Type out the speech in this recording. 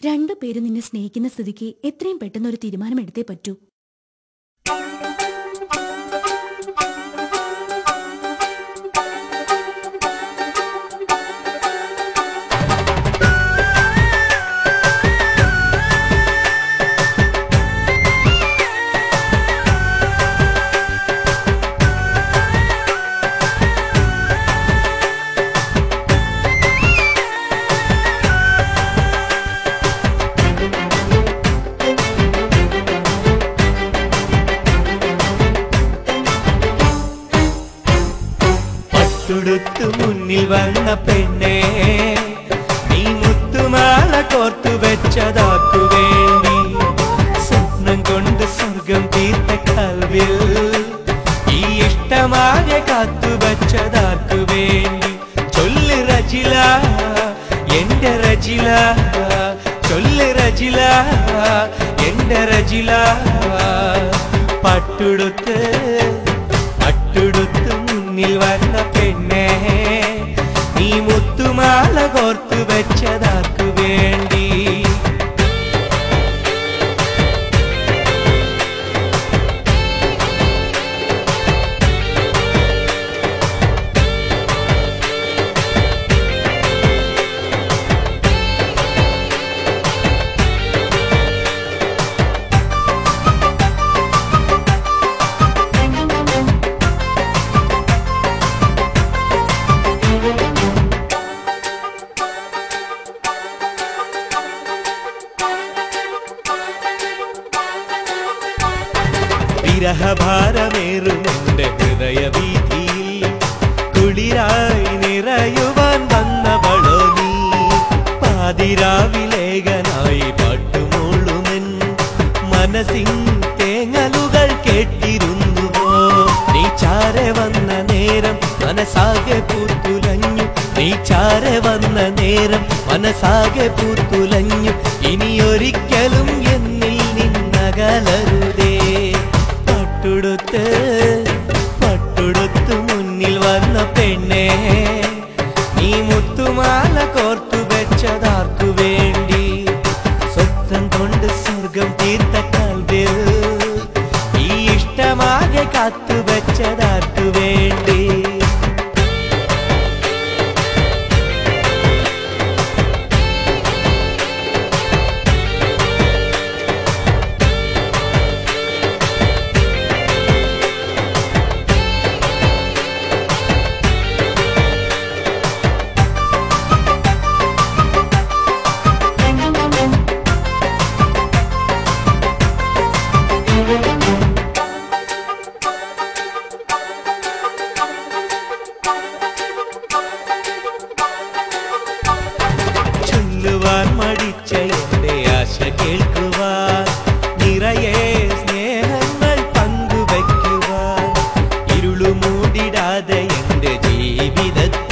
രണ്ടുപേരും നിന്നെ സ്നേഹിക്കുന്ന സ്ഥിതിക്ക് എത്രയും പെട്ടെന്ന് ഒരു തീരുമാനം എടുത്തേ പറ്റൂ പട്ടുടുത്തു മുന്നിൽ വന്ന പെണ്ണേ നീ മുത്തുമാല കോർത്തു വെച്ചതാക്കു വേണ്ടി സ്വപ്നം കൊണ്ട് സ്വർഗം തീർത്ത കൽവിൽ ഈ ഇഷ്ടമാകെ കാത്തു വെച്ചതാക്കു വേണ്ടി ചൊല്ല് റജില എന്റെ റജില ചൊല്ല് റജില എന്റെ റജില പട്ടുടുത്ത് പട്ടുടുത്ത് മുന്നിൽ വന്ന പെണ്ണേ നീ മുത്തുമാല കോർത്തു വെച്ചതാക്കു വേണ്ടി വിരഹഭാരമേറും എന്റെ ഹൃദയവീതിയിൽ കുളിരായി നിറയുവാൻ വന്നവളോ നീ പാതിരാവിലേകനായി പാട്ടുമൂളുമെൻ മനസ്സിൻ തേങ്ങലുകൾ കേട്ടിരുന്നുവോ നീ ചാരെ വന്ന നേരം മനസ്സാകെ പൂത്തുലഞ്ഞു നീ ചാരെ വന്ന നേരം മനസ്സാകെ പൂത്തുലഞ്ഞു ഇനിയൊരിക്കലും എന്നിൽ നിന്നകലരുതേ പട്ടുടുത്ത് പട്ടുടുത്ത് മുന്നിൽ വന്ന പെണ്ണേ നീ മുത്തുമാല കോർത്തു വെച്ചതാർക്കു വേണ്ടി സ്വപ്നം കൊണ്ട് സ്വർഗം തീർത്ത കൽവിൽ ഈ ഇഷ്ടമാകെ കാത്തു വെച്ചതാർക്കു വേണ്ടി ചൊല്ലുവാൻ മടിച്ച എന്റെ ആശ കേൾക്കുവാൻ നിറയെ സ്നേഹങ്ങൾ പങ്കുവയ്ക്കുവാൻ ഇരുളു മൂടിടാതെ എന്റെ ജീവിതത്തിൽ